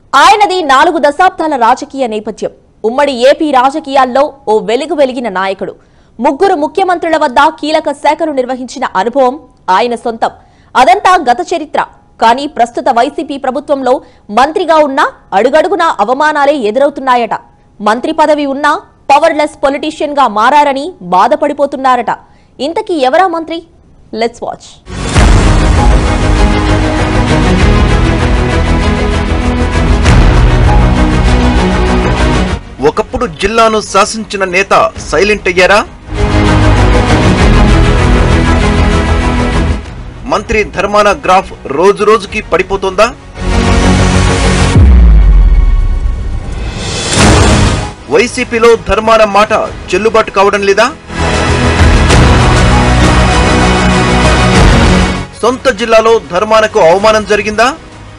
ఆయనది నాలుగు దశాబ్దాల రాజకీయ నేపథ్యం ఉమ్మడి ఏపీ రాజకీయాల్లో ఓ వెలుగు వెలిగిన నాయకుడు ముగ్గురు ముఖ్యమంత్రుల వద్ద కీలక శాఖలు నిర్వహించిన అనుభవం ఆయన సొంతం అదంతా గత చరిత్ర కానీ ప్రస్తుత వైసీపీ ప్రభుత్వంలో మంత్రిగా ఉన్నా అడుగడుగునా అవమానాలే ఎదురవుతున్నాయట మంత్రి పదవి ఉన్నా పవర్లెస్ పొలిటీషియన్ గా మారారని బాధపడిపోతున్నారట ఇంతకీ ఎవరా మంత్రి లెట్స్ వాచ్ ఒకప్పుడు జిల్లాను శాసించిన నేత సైలెంట్ అయ్యారా మంత్రి ధర్మాన గ్రాఫ్ రోజు రోజుకి పడిపోతుందా వైసీపీలో ధర్మాన మాట చెల్లుబాటు కావడం లేదా సొంత జిల్లాలో ధర్మానకు అవమానం జరిగిందా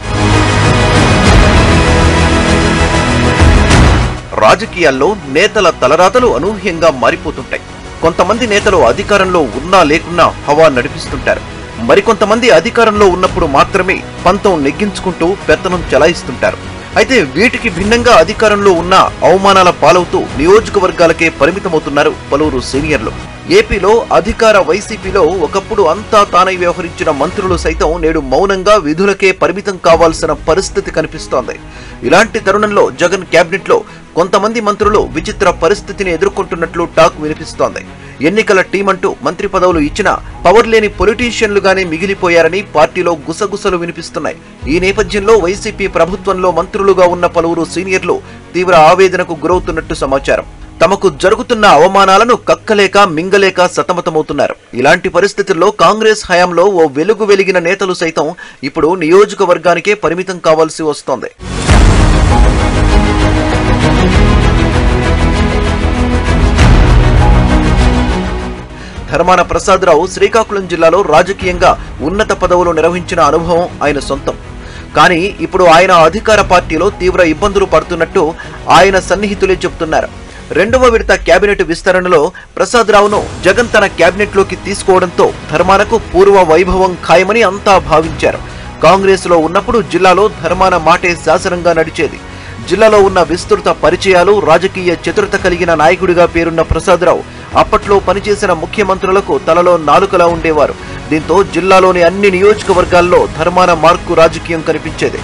రాజకీయాల్లో నేతల తలరాతలు అనూహ్యంగా మారిపోతుంటాయి కొంతమంది నేతలు అధికారంలో ఉన్నా లేకున్నా హవా నడిపిస్తుంటారు మరికొంతమంది అధికారంలో ఉన్నప్పుడు మాత్రమే పంతం నెగ్గించుకుంటూ పెత్తనం చెలాయిస్తుంటారు అయితే వీటికి భిన్నంగా అధికారంలో ఉన్న అవమానాల పాలవుతూ నియోజకవర్గాలకే పరిమితమవుతున్నారు పలువురు సీనియర్లు ఏపీలో అధికార వైసీపీలో ఒకప్పుడు అంతా తానై వ్యవహరించిన మంత్రులు సైతం నేడు మౌనంగా విధులకే పరిమితం కావాల్సిన పరిస్థితి కనిపిస్తోంది ఇలాంటి తరుణంలో జగన్ కేబినెట్ లో కొంతమంది మంత్రులు విచిత్ర పరిస్థితిని ఎదుర్కొంటున్నట్లు టాక్ వినిపిస్తోంది ఎన్నికల టీం అంటూ మంత్రి పదవులు ఇచ్చినా పవర్ లేని పొలిటీషియన్లుగానే మిగిలిపోయారని పార్టీలో గుసగుసలు వినిపిస్తున్నాయి ఈ నేపథ్యంలో వైసీపీ ప్రభుత్వంలో మంత్రులుగా ఉన్న పలువురు సీనియర్లు తీవ్ర ఆవేదనకు గురవుతున్నట్టు సమాచారం తమకు జరుగుతున్న అవమానాలను కక్కలేక మింగలేక సతమతమవుతున్నారు ఇలాంటి పరిస్థితుల్లో కాంగ్రెస్ హయాంలో ఓ వెలుగు వెలిగిన నేతలు సైతం ఇప్పుడు నియోజకవర్గానికే పరిమితం కావాల్సి వస్తోంది ధర్మాన ప్రసాదరావు శ్రీకాకుళం జిల్లాలో రాజకీయంగా ఉన్నత పదవులు నిర్వహించిన అనుభవం ఆయన సొంతం కానీ ఇప్పుడు ఆయన అధికార పార్టీలో తీవ్ర ఇబ్బందులు పడుతున్నట్టు ఆయన సన్నిహితులే చెబుతున్నారు రెండవ విడత కేబినెట్ విస్తరణలో ప్రసాదరావును జగన్ తన కేబినెట్లోకి తీసుకోవడంతో ధర్మానకు పూర్వ వైభవం ఖాయమని అంతా భావించారు కాంగ్రెస్ లో ఉన్నప్పుడు జిల్లాలో ధర్మాన మాటే శాసనంగా నడిచేది జిల్లాలో ఉన్న విస్తృత పరిచయాలు రాజకీయ చతురత కలిగిన నాయకుడిగా పేరున్న ప్రసాదరావు అప్పట్లో పనిచేసిన ముఖ్యమంత్రులకు తలలో నాలుకలా ఉండేవారు దీంతో జిల్లాలోని అన్ని నియోజకవర్గాల్లో ధర్మాన మార్కు రాజకీయం కనిపించేది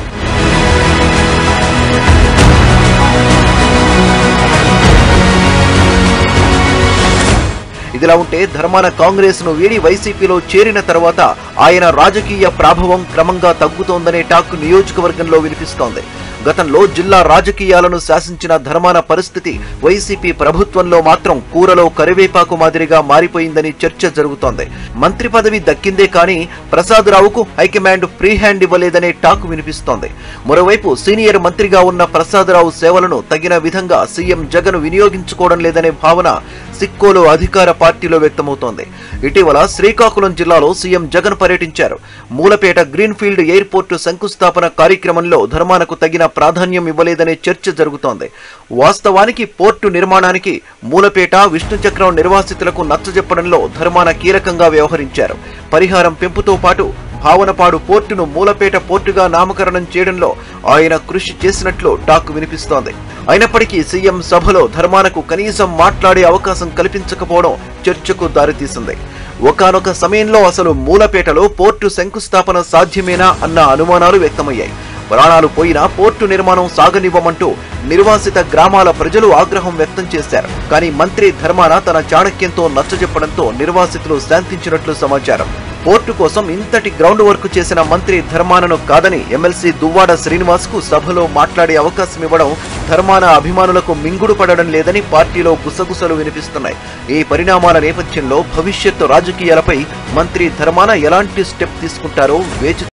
ఇదిలా ఉంటే ధర్మాన కాంగ్రెస్ ను వీడి వైసీపీలో చేరిన తర్వాత ఆయన రాజకీయ ప్రాభవం క్రమంగా తగ్గుతోందనే టాక్ నియోజకవర్గంలో వినిపిస్తోంది గతంలో జిల్లా రాజకీయాలను శాసించిన ధర్మాన పరిస్థితి వైసీపీ ప్రభుత్వంలో మాత్రం కూరలో కరివేపాకు మాదిరిగా మారిపోయిందని చర్చ జరుగుతోంది మంత్రి పదవి దక్కిందే కానీ ప్రసాదరావుకు హైకమాండ్ ఫ్రీ హ్యాండ్ ఇవ్వలేదనే టాక్ వినిపిస్తోంది మరోవైపు సీనియర్ మంత్రిగా ఉన్న ప్రసాదరావు సేవలను తగిన విధంగా సీఎం జగన్ వినియోగించుకోవడం లేదనే భావన సిక్కోలో అధికార పార్టీలో వ్యక్తమవుతోంది ఇటీవల శ్రీకాకుళం జిల్లాలో సీఎం జగన్ పర్యటించారు మూలపేట గ్రీన్ఫీల్డ్ ఎయిర్పోర్టు శంకుస్థాపన కార్యక్రమంలో ధర్మానకు తగిన ప్రాధాన్యం ఇవ్వలేదనే చర్చ జరుగుతోంది వాస్తవానికి పోర్టు నిర్మాణానికి మూలపేట విష్ణుచక్రం నిర్వాసితులకు నచ్చజెప్పడంలో ధర్మాన కీలకంగా వ్యవహరించారు పరిహారం పెంపుతో పాటు భావనపాడు పోర్టును మూలపేట పోర్టుగా నామకరణం చేయడంలో ఆయన కృషి చేసినట్లు టాక్ వినిపిస్తోంది అయినప్పటికీ సీఎం సభలో ధర్మానకు కనీసం మాట్లాడే అవకాశం కల్పించకపోవడం చర్చకు దారితీసింది ఒకానొక సమయంలో అసలు మూలపేటలో పోర్టు శంకుస్థాపన సాధ్యమేనా అన్న అనుమానాలు వ్యక్తమయ్యాయి ప్రాణాలు పోయినా పోర్టు నిర్మాణం సాగనివ్వమంటూ నిర్వాసిత గ్రామాల ప్రజలు ఆగ్రహం వ్యక్తం చేశారు కానీ మంత్రి ధర్మాన తన చాణక్యంతో నచ్చజెప్పడంతో నిర్వాసితులు శాంతించినట్లు సమాచారం పోర్టు కోసం ఇంతటి గ్రౌండ్ వర్క్ చేసిన మంత్రి ధర్మానను కాదని ఎమ్మెల్సీ దువ్వాడ శ్రీనివాస్ కు సభలో మాట్లాడే అవకాశం ఇవ్వడం ధర్మాన అభిమానులకు మింగుడు పడడం లేదని పార్టీలో గుసగుసలు వినిపిస్తున్నాయి ఈ పరిణామాల నేపథ్యంలో భవిష్యత్తు రాజకీయాలపై మంత్రి ధర్మాన ఎలాంటి స్టెప్ తీసుకుంటారో వేచి